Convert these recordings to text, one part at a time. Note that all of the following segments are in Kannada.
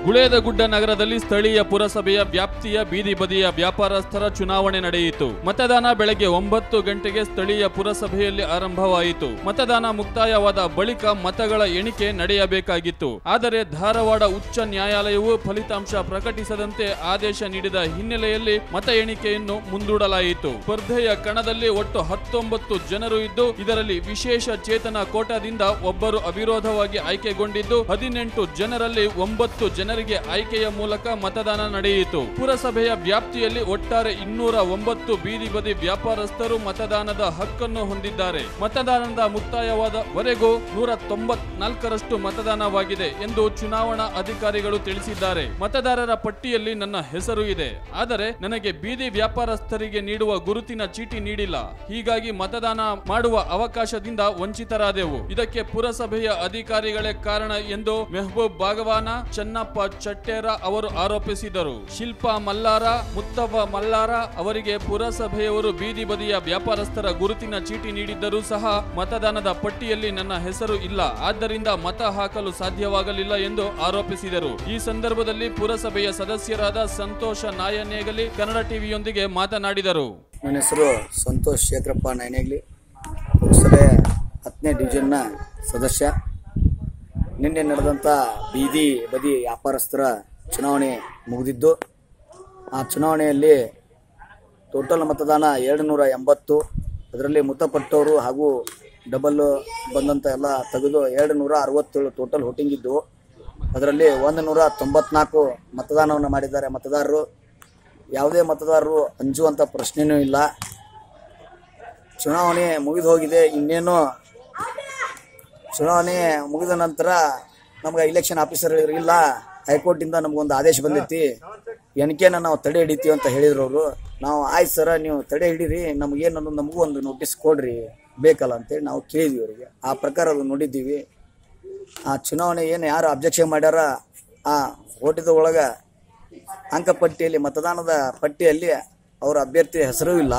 ಗುಳೇದಗುಡ್ಡ ನಗರದಲ್ಲಿ ಸ್ಥಳೀಯ ಪುರಸಭೆಯ ವ್ಯಾಪ್ತಿಯ ಬೀದಿ ಬದಿಯ ವ್ಯಾಪಾರಸ್ಥರ ಚುನಾವಣೆ ನಡೆಯಿತು ಮತದಾನ ಬೆಳಗ್ಗೆ ಒಂಬತ್ತು ಗಂಟೆಗೆ ಸ್ಥಳೀಯ ಪುರಸಭೆಯಲ್ಲಿ ಆರಂಭವಾಯಿತು ಮತದಾನ ಮುಕ್ತಾಯವಾದ ಬಳಿಕ ಮತಗಳ ಎಣಿಕೆ ನಡೆಯಬೇಕಾಗಿತ್ತು ಆದರೆ ಧಾರವಾಡ ಉಚ್ಚ ನ್ಯಾಯಾಲಯವು ಫಲಿತಾಂಶ ಪ್ರಕಟಿಸದಂತೆ ಆದೇಶ ನೀಡಿದ ಹಿನ್ನೆಲೆಯಲ್ಲಿ ಮತ ಎಣಿಕೆಯನ್ನು ಮುಂದೂಡಲಾಯಿತು ಸ್ಪರ್ಧೆಯ ಕಣದಲ್ಲಿ ಒಟ್ಟು ಹತ್ತೊಂಬತ್ತು ಜನರು ಇದ್ದು ಇದರಲ್ಲಿ ವಿಶೇಷ ಚೇತನ ಕೋಟಾದಿಂದ ಒಬ್ಬರು ಅವಿರೋಧವಾಗಿ ಆಯ್ಕೆಗೊಂಡಿದ್ದು ಹದಿನೆಂಟು ಜನರಲ್ಲಿ ಒಂಬತ್ತು ಜನರಿಗೆ ಆಯ್ಕೆಯ ಮೂಲಕ ಮತದಾನ ನಡೆಯಿತು ಪುರಸಭೆಯ ವ್ಯಾಪ್ತಿಯಲ್ಲಿ ಒಟ್ಟಾರೆ ಇನ್ನೂರ ಒಂಬತ್ತು ಬೀದಿ ಬದಿ ವ್ಯಾಪಾರಸ್ಥರು ಮತದಾನದ ಹಕ್ಕನ್ನು ಹೊಂದಿದ್ದಾರೆ ಮತದಾನದ ಮುಕ್ತಾಯವಾದ ವರೆಗೂ ನೂರ ತೊಂಬತ್ನಾಲ್ಕರಷ್ಟು ಮತದಾನವಾಗಿದೆ ಎಂದು ಚುನಾವಣಾ ಅಧಿಕಾರಿಗಳು ತಿಳಿಸಿದ್ದಾರೆ ಮತದಾರರ ಪಟ್ಟಿಯಲ್ಲಿ ನನ್ನ ಹೆಸರು ಇದೆ ಆದರೆ ನನಗೆ ಬೀದಿ ವ್ಯಾಪಾರಸ್ಥರಿಗೆ ನೀಡುವ ಗುರುತಿನ ಚೀಟಿ ನೀಡಿಲ್ಲ ಹೀಗಾಗಿ ಮತದಾನ ಮಾಡುವ ಅವಕಾಶದಿಂದ ವಂಚಿತರಾದೆವು ಇದಕ್ಕೆ ಪುರಸಭೆಯ ಅಧಿಕಾರಿಗಳೇ ಕಾರಣ ಎಂದು ಮೆಹಬೂಬ್ ಬಾಗವಾನ ಚನ್ನಪ್ಪ ಚಟ್ಟೇರ ಅವರು ಆರೋಪಿಸಿದರು ಶಿಲ್ಪಾ ಮಲ್ಲಾರ ಮುತ್ತವ್ವ ಮಲ್ಲಾರ ಅವರಿಗೆ ಪುರಸಭೆಯವರು ಬೀದಿ ಬದಿಯ ವ್ಯಾಪಾರಸ್ಥರ ಗುರುತಿನ ಚೀಟಿ ನೀಡಿದ್ದರೂ ಸಹ ಮತದಾನದ ಪಟ್ಟಿಯಲ್ಲಿ ನನ್ನ ಹೆಸರು ಇಲ್ಲ ಆದ್ದರಿಂದ ಮತ ಹಾಕಲು ಸಾಧ್ಯವಾಗಲಿಲ್ಲ ಎಂದು ಆರೋಪಿಸಿದರು ಈ ಸಂದರ್ಭದಲ್ಲಿ ಪುರಸಭೆಯ ಸದಸ್ಯರಾದ ಸಂತೋಷ ನಾಯನೇಗಲಿ ಕನ್ನಡ ಟಿವಿಯೊಂದಿಗೆ ಮಾತನಾಡಿದರು ನನ್ನ ಹೆಸರು ಸಂತೋಷ್ ಶೇಖರಪ್ಪ ನೈನೇಗ್ಲಿ ಪುರಸಭೆ ಹತ್ತನೇ ಡಿವಿಷನ್ನ ಸದಸ್ಯ ನಿನ್ನೆ ನಡೆದಂಥ ಬೀದಿ ಬದಿ ವ್ಯಾಪಾರಸ್ಥರ ಚುನಾವಣೆ ಮುಗಿದಿದ್ದು ಆ ಚುನಾವಣೆಯಲ್ಲಿ ಟೋಟಲ್ ಮತದಾನ ಎರಡು ನೂರ ಎಂಬತ್ತು ಅದರಲ್ಲಿ ಮೃತಪಟ್ಟವರು ಹಾಗೂ ಡಬಲ್ ಬಂದಂಥ ಎಲ್ಲ ತೆಗೆದು ಎರಡು ನೂರ ಅರವತ್ತೇಳು ಟೋಟಲ್ ವೋಟಿಂಗ್ ಇದ್ದು ಅದರಲ್ಲಿ ಒಂದು ನೂರ ತೊಂಬತ್ನಾಲ್ಕು ಮತದಾನವನ್ನು ಮಾಡಿದ್ದಾರೆ ಮತದಾರರು ಯಾವುದೇ ಮತದಾರರು ಅಂಜುವಂಥ ಪ್ರಶ್ನೆನೂ ಇಲ್ಲ ಚುನಾವಣೆ ಮುಗಿದು ಹೋಗಿದೆ ಇನ್ನೇನು ಚುನಾವಣೆ ಮುಗಿದ ನಂತರ ನಮ್ಗೆ ಇಲೆಕ್ಷನ್ ಆಫೀಸರ್ ಹೇಳಿದ್ರು ಇಲ್ಲ ಹೈಕೋರ್ಟಿಂದ ನಮಗೊಂದು ಆದೇಶ ಬಂದೈತಿ ಎಣಿಕೆನ ನಾವು ತಡೆ ಹಿಡಿತೀವಿ ಅಂತ ಹೇಳಿದ್ರು ಅವರು ನಾವು ಆಯ್ತು ಸರ ನೀವು ತಡೆ ಹಿಡೀರಿ ನಮಗೇನೊಂದು ನಮಗೂ ಒಂದು ನೋಟಿಸ್ ಕೊಡ್ರಿ ಬೇಕಲ್ಲ ಅಂತೇಳಿ ನಾವು ಕೇಳಿದ್ವಿ ಅವರಿಗೆ ಆ ಪ್ರಕಾರ ಅದು ನೋಡಿದ್ದೀವಿ ಆ ಚುನಾವಣೆ ಏನು ಯಾರು ಅಬ್ಜೆಕ್ಷನ್ ಮಾಡ್ಯಾರ ಆ ಓಟಿದ ಒಳಗೆ ಅಂಕಪಟ್ಟಿಯಲ್ಲಿ ಮತದಾನದ ಪಟ್ಟಿಯಲ್ಲಿ ಅವರ ಅಭ್ಯರ್ಥಿ ಹೆಸರು ಇಲ್ಲ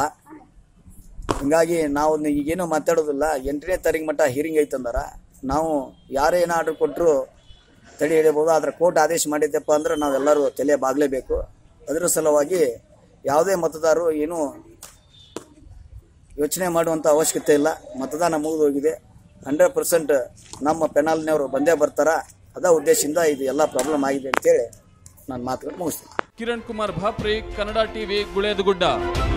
ಹಿಂಗಾಗಿ ನಾವು ಈಗೇನು ಮಾತಾಡೋದಿಲ್ಲ ಎಂಟನೇ ತಾರೀಕು ಮಟ್ಟ ಹೀರಿಂಗ್ ಐತಂದಾರ ನಾವು ಯಾರೇ ಏನೋ ಆರ್ಡರ್ ಕೊಟ್ಟರು ತಡೆ ಹಿಡಿಯಬಹುದು ಆದ್ರೆ ಕೋರ್ಟ್ ಆದೇಶ ಮಾಡಿದ್ದಪ್ಪ ಅಂದ್ರೆ ನಾವೆಲ್ಲರೂ ತಲೆ ಬಾಗಲೇಬೇಕು ಅದರ ಸಲುವಾಗಿ ಯಾವುದೇ ಮತದಾರರು ಏನು ಯೋಚನೆ ಮಾಡುವಂಥ ಅವಶ್ಯಕತೆ ಇಲ್ಲ ಮತದಾನ ಮುಗಿದು ಹೋಗಿದೆ ಹಂಡ್ರೆಡ್ ಪರ್ಸೆಂಟ್ ನಮ್ಮ ಪೆನಾಲ್ನವರು ಬಂದೇ ಬರ್ತಾರ ಅದ ಉದ್ದೇಶದಿಂದ ಇದು ಎಲ್ಲ ಪ್ರಾಬ್ಲಮ್ ಆಗಿದೆ ಅಂತೇಳಿ ನಾನು ಮಾತುಗಳು ಮುಗಿಸ್ತೀನಿ ಕಿರಣ್ ಕುಮಾರ್ ಭಾಪ್ರಿ ಕನ್ನಡ ಟಿವಿ ಗುಳೇದಗುಡ್ಡ